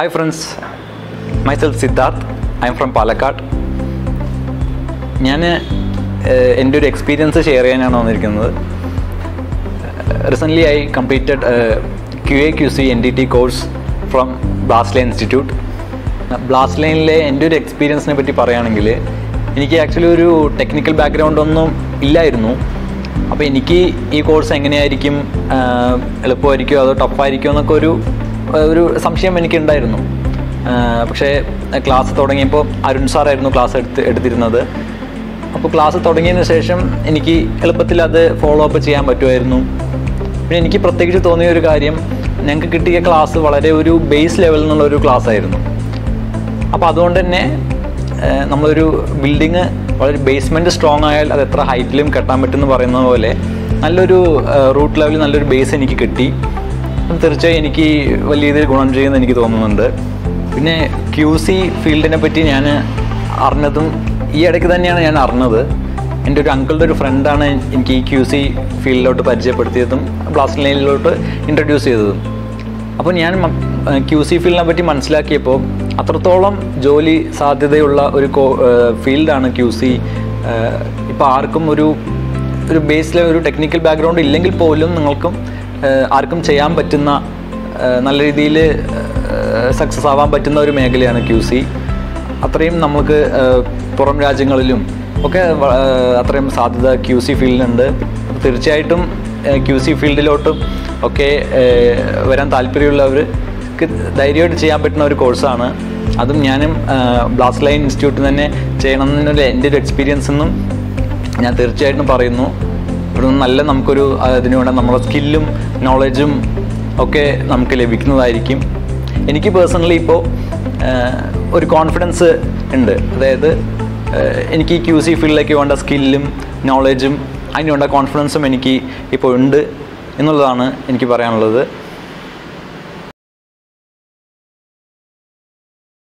hi friends myself Siddharth I am from Palakkad ഞാൻ എൻ്റെ ഒരു എക്സ്പീരിയൻസ് ഷെയർ ചെയ്യാനാണ് വന്നിരിക്കുന്നത് recently I completed Q A Q C N D T course from Blast Line institute ബ്ലാസ്റ്റ് ലൈനിലെ എൻ്റെ ഒരു എക്സ്പീരിയൻസിനെ പറ്റി പറയുകയാണെങ്കിൽ എനിക്ക് ആക്ച്വലി ഒരു ടെക്നിക്കൽ ബാക്ക്ഗ്രൗണ്ട് ഒന്നും ഇല്ലായിരുന്നു അപ്പോൾ എനിക്ക് ഈ കോഴ്സ് എങ്ങനെയായിരിക്കും ആഹ് എളുപ്പമായിരിക്കുമോ അതോ ടഫായിരിക്കുമോ എന്നൊക്കെ ഒരു ഒരു സംശയം എനിക്കുണ്ടായിരുന്നു ആഹ് പക്ഷേ ക്ലാസ് തുടങ്ങിയപ്പോൾ അരുൺ സാറായിരുന്നു ക്ലാസ് എടുത്ത് എടുത്തിരുന്നത് അപ്പോൾ ക്ലാസ് തുടങ്ങിയതിന് ശേഷം എനിക്ക് എളുപ്പത്തിൽ അത് ഫോളോ അപ്പ് ചെയ്യാൻ പറ്റുമായിരുന്നു പിന്നെ എനിക്ക് പ്രത്യേകിച്ച് തോന്നിയ ഒരു കാര്യം ഞങ്ങൾക്ക് കിട്ടിയ ക്ലാസ് വളരെ ഒരു ബേസ് ലെവലിൽ നിന്നുള്ള ഒരു ക്ലാസ് ആയിരുന്നു അപ്പോൾ അതുകൊണ്ട് തന്നെ ഏഹ്, നമ്മളൊരു ബിൽഡിങ് വളരെ ബേസ്മെൻറ്റ് സ്ട്രോങ് ആയാൽ അത് എത്ര ഹൈറ്റിലും കെട്ടാൻ പറ്റുമെന്ന് പറയുന്ന പോലെ നല്ലൊരു റൂട്ട് ലെവലിൽ നല്ലൊരു ബേസ് എനിക്ക് കിട്ടി അത് തീർച്ചയായും എനിക്ക് വലിയ രീതിയിൽ ഗുണം ചെയ്യുമെന്ന് എനിക്ക് തോന്നുന്നുണ്ട് പിന്നെ ക്യു സി ഫീൽഡിനെ പറ്റി ഞാൻ അറിഞ്ഞതും ഈ ഇടയ്ക്ക് തന്നെയാണ് ഞാൻ അറിഞ്ഞത് എൻ്റെ ഒരു അങ്കിളുടെ ഒരു ഫ്രണ്ടാണ് എനിക്ക് ഈ ക്യു സി ഫീൽഡിലോട്ട് പരിചയപ്പെടുത്തിയതും ബ്ലാസ്റ്റ് ലൈനിലോട്ട് ഇൻട്രൊഡ്യൂസ് ചെയ്തതും അപ്പോൾ ഞാൻ ക്യു സി ഫീൽഡിനെ പറ്റി മനസ്സിലാക്കിയപ്പോൾ അത്രത്തോളം ജോലി സാധ്യതയുള്ള ഒരു ഫീൽഡാണ് ക്യു സി ഇപ്പോൾ ആർക്കും ഒരു ഒരു ബേസിൽ ഒരു ടെക്നിക്കൽ ബാക്ക്ഗ്രൗണ്ട് ഇല്ലെങ്കിൽ പോലും നിങ്ങൾക്കും ഏഹ്, ആർക്കും ചെയ്യാൻ പറ്റുന്ന ഏഹ്, നല്ല രീതിയിൽ സക്സസ് ആവാൻ പറ്റുന്ന ഒരു മേഖലയാണ് ക്യു സി അത്രയും നമുക്ക് ഏഹ്, പുറം രാജ്യങ്ങളിലും ഒക്കെ വ- ഏഹ്, അത്രയും സാധ്യത ക്യു സി ഫീൽഡിനുണ്ട് തീർച്ചയായിട്ടും ക്യു സി ഫീൽഡിലോട്ടും ഒക്കെ ഏഹ്, വരാൻ താല്പര്യമുള്ളവർക്ക് ധൈര്യമായിട്ട് ചെയ്യാൻ പറ്റുന്ന ഒരു കോഴ്സാണ് അതും ഞാനും ബ്ലാസ്റ്റ് ലൈൻ ഇൻസ്റ്റിറ്റ്യൂട്ടിൽ തന്നെ ചെയ്യണം എന്നുള്ള എൻ്റെ ഒരു എക്സ്പീരിയൻസ് എന്നും ഞാൻ തീർച്ചയായിട്ടും പറയുന്നു ഇവിടെ നിന്ന് നല്ല നമുക്കൊരു അതിനു വേണ്ട നമ്മുടെ സ്കില്ലും നോളജും ഒക്കെ നമുക്ക് ലഭിക്കുന്നതായിരിക്കും എനിക്ക് പേഴ്സണലി ഇപ്പോൾ ഒരു കോൺഫിഡൻസ് ഉണ്ട് അതായത് ഏഹ്, എനിക്ക് ഈ ക്യു സി ഫീൽഡിലേക്ക് വേണ്ട സ്കില്ലും നോളജും അതിന് വേണ്ട കോൺഫിഡൻസും എനിക്ക് ഇപ്പോൾ ഉണ്ട് എന്നുള്ളതാണ് എനിക്ക് പറയാനുള്ളത്